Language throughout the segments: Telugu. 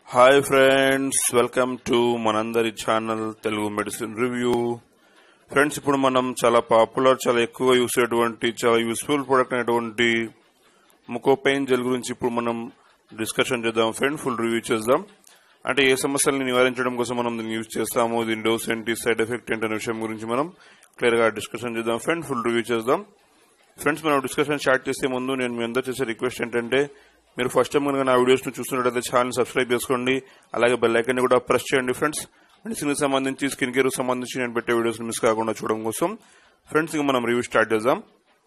హాయ్ ఫ్రెండ్స్ వెల్కమ్ టు మనందరి channel Telugu medicine review friends ఇప్పుడు మనం చాలా పాపులర్ చాలా ఎక్కువ యూస్ అయ్యేటువంటి చాలా యూస్ఫుల్ ప్రొడక్ట్ అయినటువంటి ముకోపెయిన్ జెల్ గురించి ఇప్పుడు మనం డిస్కషన్ చేద్దాం ఫ్రెండ్ ఫుల్ రివ్యూ చేద్దాం అంటే ఏ సమస్యల్ని నివారించడం కోసం మనం దీన్ని యూజ్ చేస్తాము దీని డోస్ ఏంటి సైడ్ ఎఫెక్ట్ ఏంటి అనే విషయం గురించి మనం క్లియర్ గా డిస్కషన్ చేద్దాం ఫ్రెండ్ ఫుల్ రివ్యూ చేద్దాం ఫ్రెండ్స్ మనం డిస్కషన్ స్టార్ట్ చేసే ముందు నేను మీ అందరూ చేసే రిక్వెస్ట్ ఏంటంటే మీరు ఫస్ట్ టైం కనుక నా వీడియోస్ ను చూస్తున్నట్లయితే ఛానల్ సబ్స్క్రైబ్ చేసుకోండి అలాగే బెల్ ఐకన్ కూడా ప్రెస్ చేయండి ఫ్రెండ్స్ మెడిసిన్ కి సంబంధించి స్కిన్ కేర్ సంబంధించి నేను పెట్టే వీడియోస్ మిస్ కాకుండా చూడడం కోసం ఫ్రెండ్స్ ఇక మనం రివ్యూ స్టార్ట్ చేద్దాం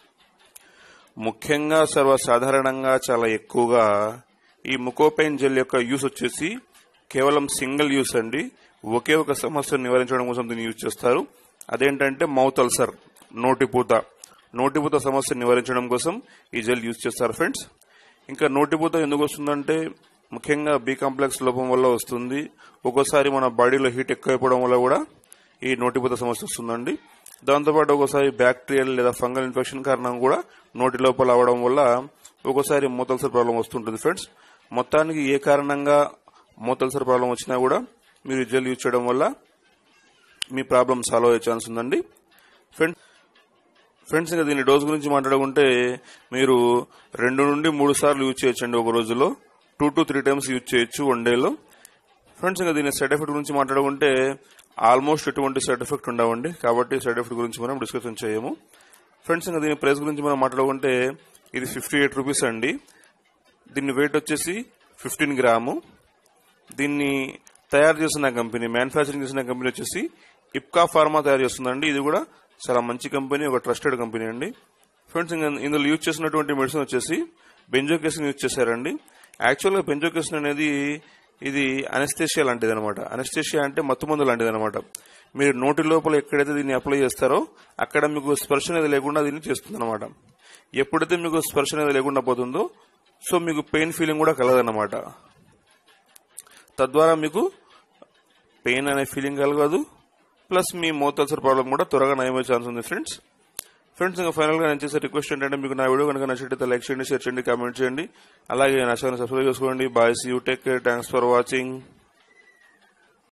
ముఖ్యంగా సర్వసాధారణంగా చాలా ఎక్కువగా ఈ ముకోపెయిన్ జెల్ యొక్క యూస్ వచ్చేసి కేవలం సింగిల్ యూస్ అండి ఒకే ఒక సమస్యను నివారించడం కోసం దీన్ని యూజ్ చేస్తారు అదేంటంటే మౌత్ అల్సర్ నోటిపూత నోటిపూత సమస్యను నివారించడం కోసం ఈ జెల్ యూజ్ చేస్తారు ఫ్రెండ్స్ ఇంకా నోటిపూత ఎందుకు వస్తుందంటే ముఖ్యంగా బి కాంప్లెక్స్ లోపం వల్ల వస్తుంది ఒక్కోసారి మన బాడీలో హీట్ ఎక్కువైపోవడం వల్ల కూడా ఈ నోటిపూత సమస్య వస్తుందండి దాంతోపాటు ఒకసారి బ్యాక్టీరియల్ లేదా ఫంగల్ ఇన్ఫెక్షన్ కారణం కూడా నోటి లోపల అవడం వల్ల ఒక్కోసారి మూతల్సర్ ప్రాబ్లం వస్తుంటుంది ఫ్రెండ్స్ మొత్తానికి ఏ కారణంగా మూతల్సర్ ప్రాబ్లం వచ్చినా కూడా మీరు జెల్ యూజ్ చేయడం వల్ల మీ ప్రాబ్లం సాల్వ్ అయ్యే ఛాన్స్ ఉందండి ఫ్రెండ్స్ ఫ్రెండ్స్ ఇంకా దీని డోస్ గురించి మాట్లాడుకుంటే మీరు రెండు నుండి మూడు సార్లు యూజ్ చేయొచ్చండి ఒక రోజులో two to three times use చేయొచ్చు వన్ డేలో ఫ్రెండ్స్ ఇంకా దీని సైడ్ ఎఫెక్ట్ గురించి మాట్లాడుకుంటే ఆల్మోస్ట్ ఎటువంటి సైడ్ ఎఫెక్ట్ ఉండవండి కాబట్టి సైడ్ ఎఫెక్ట్ గురించి మనం డిస్కషన్ చేయము ఫ్రెండ్స్ ఇంకా దీని ప్రైస్ గురించి మనం మాట్లాడుకుంటే ఇది ఫిఫ్టీ ఎయిట్ రూపీస్ అండి దీని వెయిట్ వచ్చేసి ఫిఫ్టీన్ గ్రాము దీన్ని తయారు చేసిన కంపెనీ మ్యానుఫ్యాక్చరింగ్ చేసిన కంపెనీ వచ్చేసి ఇప్కా ఫార్మా తయారు చేస్తుందండి ఇది కూడా చాలా మంచి కంపెనీ ఒక ట్రస్టెడ్ కంపెనీ అండి ఫ్రెండ్స్ ఇంకా ఇందులో యూజ్ చేసినటువంటి మెడిసిన్ వచ్చేసి బెంజోకేసిన్ యూజ్ చేశారండి యాక్చువల్గా బెంజోకేసిన్ అనేది ఇది అనెస్థేషియా లాంటిది అనమాట అనెస్థేషియా అంటే మత్తుమందు లాంటిది అనమాట మీరు నోటి లోపల ఎక్కడైతే దీన్ని అప్లై చేస్తారో అక్కడ మీకు స్పర్శ అనేది లేకుండా దీన్ని చేస్తుంది అనమాట ఎప్పుడైతే మీకు స్పర్శ అనేది లేకుండా పోతుందో సో మీకు పెయిన్ ఫీలింగ్ కూడా కలదన్నమాట తద్వారా మీకు పెయిన్ అనే ఫీలింగ్ కలగదు ప్లస్ మీ మోతల్సర్ ప్రాబ్లం కూడా త్వరగా నయమయ్యే ఛాన్స్ ఉంది ఫ్రెండ్స్ ఫ్రెండ్స్ ఇంకా ఫైనల్ గా నేను చేసే రిక్వెస్ట్ ఏంటంటే మీకు నా వీడియో కనుక నచ్చితే లైక్ చేయండి షేర్ చేయండి కామెంట్ చేయండి అలాగే నా ఛానల్ సబ్స్క్రైబ్ చేసుకోండి bye see you take care thanks for watching